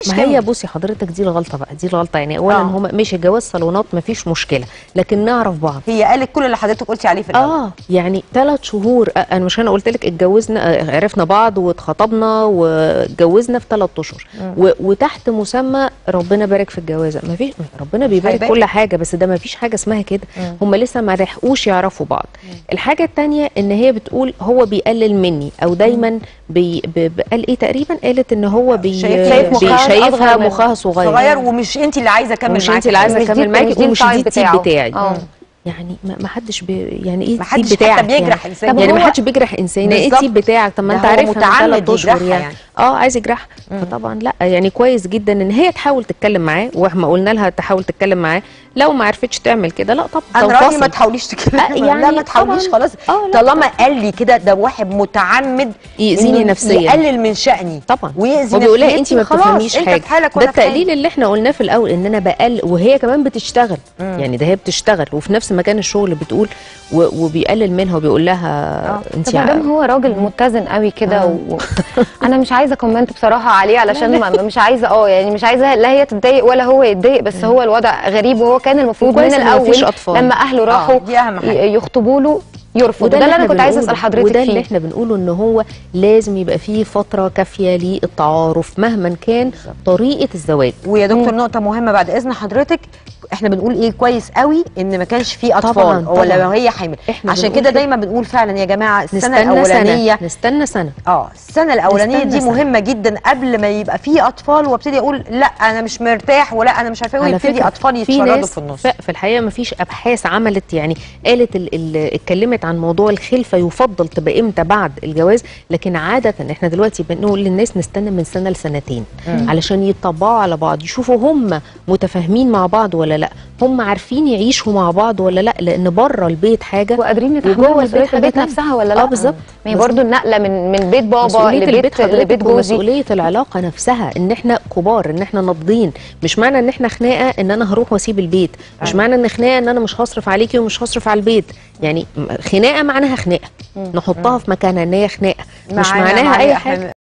مفيش ما كيمياء. هي بصي حضرتك دي الغلطه بقى دي الغلطه يعني اولا آه. هما ماشي جواز صالونات مفيش مشكله لكن نعرف بعض هي قالت كل اللي حضرتك قلتي عليه في الاول اه يعني ثلاث شهور آه، انا مش انا قلت لك اتجوزنا آه، عرفنا بعض واتخطبنا واتجوزنا في ثلاث اشهر و- وتحت مسمى ربنا بارك في الجوازه ما فيش ربنا بيبارك هيبارك. كل حاجه بس ده ما فيش حاجه اسمها كده هم لسه ما لحقوش يعرفوا بعض الحاجه الثانيه ان هي بتقول هو بيقلل مني او دايما بي ب- ب- قال ايه تقريبا قالت ان هو بي شايف- شايف بي مخها شايفها أصغر منه. مخها صغير, صغير ومش انت اللي عايزه اكمل ومش معاكي انت اللي عايزه مش دي- اكمل معاكي مش دي ومش التايب دي التيب بتاعه. بتاعي اه يعني ما ما حدش بي يعني ايه ما التيب حدش حتى بتاعك بيجرح يعني. إنسان. يعني ما هو- حدش بيجرح انسان يعني ايه بالظبط. التيب بتاعك طب ما ده انت هو عارفها من متعمد ثلاث اشهر يجرحها يعني يعني. اه عايز يجرحها فطبعا لا يعني كويس جدا ان هي تحاول تتكلم معاه واحنا قلنا لها تحاول تتكلم معاه لو ما عرفتش تعمل كده لا طب انا رايي تنفصل. ما تحاوليش تتكلمي آه، لا يعني ما تحاوليش طبعاً. خلاص آه، لا طالما قال لي كده ده واحد متعمد يأذيني إنه نفسياً. يقلل من شأني طبعا ويأذي هو بيقول لها انت نفسيتي، ما خلاص، بتفهميش انت حاجه في حالك ده وانا في حالي. التقليل اللي احنا قلناه في الاول ان انا بقل وهي كمان بتشتغل يعني ده هي بتشتغل وفي نفس مكان الشغل بتقول و- وبيقلل منها وبيقول لها انت طب ما دام هو راجل متزن قوي كده و... انا مش عايزه كومنت بصراحه عليه علشان ما مش عايزه اه يعني مش عايزه لا هي تتضايق ولا هو يتضايق بس هو الوضع غريب وهو كان المفروض من وكويس إن الاول مفيش أطفال. لما اهله راحوا دي أهم حاجة. ي- يخطبوا له يرفض وده اللي انا إحنا كنت عايزه اسال بنقوله. حضرتك وده اللي فيه احنا بنقوله ان هو لازم يبقى فيه فتره كافيه للتعارف مهما كان طريقه الزواج ويا دكتور نقطة مهمة بعد إذن حضرتك احنا بنقول ايه كويس قوي ان ما كانش فيه اطفال طبعاً، ولا طبعاً. لو هي حامل إحنا عشان بنقول كده كده. دايما بنقول فعلا يا جماعه السنه نستنى الاولانيه سنه نستنى سنه اه السنه الاولانيه نستنى دي سنة. مهمه جدا قبل ما يبقى فيه اطفال وابتدي اقول لا انا مش مرتاح ولا انا مش عارفه ايه على ويبتدي فكرة اطفال في يتشردوا ناس في النص ف- في الحقيقه ما فيش ابحاث عملت يعني قالت ال ال اتكلمت عن موضوع الخلفه يفضل تبقى امتى بعد الجواز لكن عاده احنا دلوقتي بنقول للناس نستنى من سنه لسنتين علشان يتطبعوا على بعض يشوفوا هم متفاهمين مع بعض ولا لا هم عارفين يعيشوا مع بعض ولا لا لان بره البيت حاجه وقادرين وجوه يتحملوا البيت مسؤوليه حاجة البيت تانية. نفسها ولا لا اه بالظبط ما هي برضه النقله من من بيت بابا مسؤولية لبيت البيت لبيت حضرتك جوزي ومسؤولية العلاقة نفسها ان احنا كبار ان احنا ناضجين مش معنى ان احنا خناقة ان انا هروح واسيب البيت مش معنى ان خناقة ان انا مش هصرف عليكي ومش هصرف على البيت يعني م- خناقة معناها خناقة نحطها في مكانها ان هي خناقة مش معانا معناها معايا اي إحنا حاجة